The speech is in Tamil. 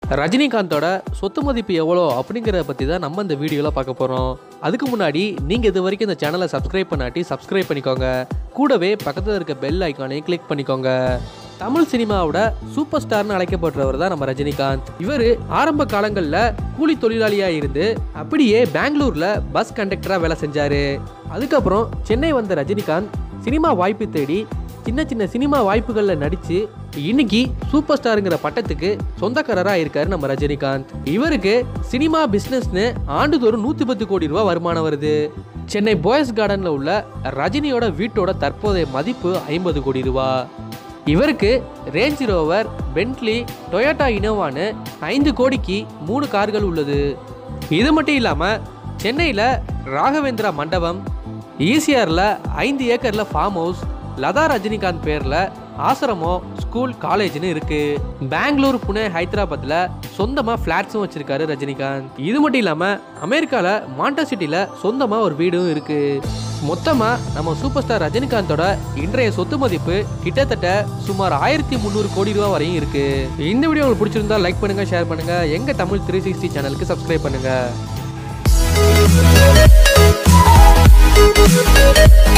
ரஜினிகாந்தோட சொத்து மதிப்பு எவ்வளோ அப்படிங்கிறத பற்றி தான் நம்ம இந்த வீடியோவில் பார்க்க போகிறோம் அதுக்கு முன்னாடி நீங்கள் இது வரைக்கும் இந்த சேனலை சப்ஸ்கிரைப் பண்ணாட்டி சப்ஸ்கிரைப் பண்ணிக்கோங்க கூடவே பக்கத்தில் இருக்க பெல் ஐக்கானையும் கிளிக் பண்ணிக்கோங்க தமிழ் சினிமாவோட சூப்பர் ஸ்டார்னு அழைக்கப்படுறவர் தான் நம்ம ரஜினிகாந்த் இவர் ஆரம்ப காலங்களில் கூலி தொழிலாளியாக இருந்து அப்படியே பெங்களூரில் பஸ் கண்டக்டராக வேலை செஞ்சார் அதுக்கப்புறம் சென்னை வந்த ரஜினிகாந்த் சினிமா வாய்ப்பு தேடி சின்ன சின்ன சினிமா வாய்ப்புகளில் நடித்து இன்னைக்கு சூப்பர் ஸ்டாருங்கிற பட்டத்துக்கு சொந்தக்காரராக இருக்காரு நம்ம ரஜினிகாந்த் இவருக்கு சினிமா பிஸ்னஸ்னு ஆண்டுதோறும் நூற்றி பத்து கோடி ரூபா வருமானம் வருது சென்னை பாய்ஸ் கார்டனில் உள்ள ரஜினியோட வீட்டோட தற்போதைய மதிப்பு ஐம்பது கோடி ரூபா இவருக்கு ரேஞ்ச் ரோவர் பென்ட்லி டொயோட்டா இனோவான்னு ஐந்து கோடிக்கு மூணு கார்கள் உள்ளது இது மட்டும் இல்லாமல் சென்னையில் ராகவேந்திரா மண்டபம் ஈசிஆரில் ஐந்து ஏக்கரில் ஃபார்ம் ஹவுஸ் லதா ரஜினிகாந்த் பேரில் ஆசிரமம் ஸ்கூல் காலேஜ்னு இருக்கு பெங்களூர் புனே ஹைதராபாத்தில் சொந்தமாக ஃப்ளாட்ஸும் வச்சிருக்காரு ரஜினிகாந்த் இது மட்டும் இல்லாமல் அமெரிக்காவில் மாண்டா சிட்டியில் சொந்தமாக ஒரு வீடும் இருக்கு மொத்தமாக நம்ம சூப்பர் ஸ்டார் ரஜினிகாந்தோட இன்றைய சொத்து மதிப்பு கிட்டத்தட்ட சுமார் ஆயிரத்தி முந்நூறு கோடி ரூபா வரையும் இருக்கு இந்த வீடியோ உங்களுக்கு பிடிச்சிருந்தா லைக் பண்ணுங்க ஷேர் பண்ணுங்க எங்க தமிழ் த்ரீ சிக்ஸ்டி சேனலுக்கு சப்ஸ்கிரைப் பண்ணுங்க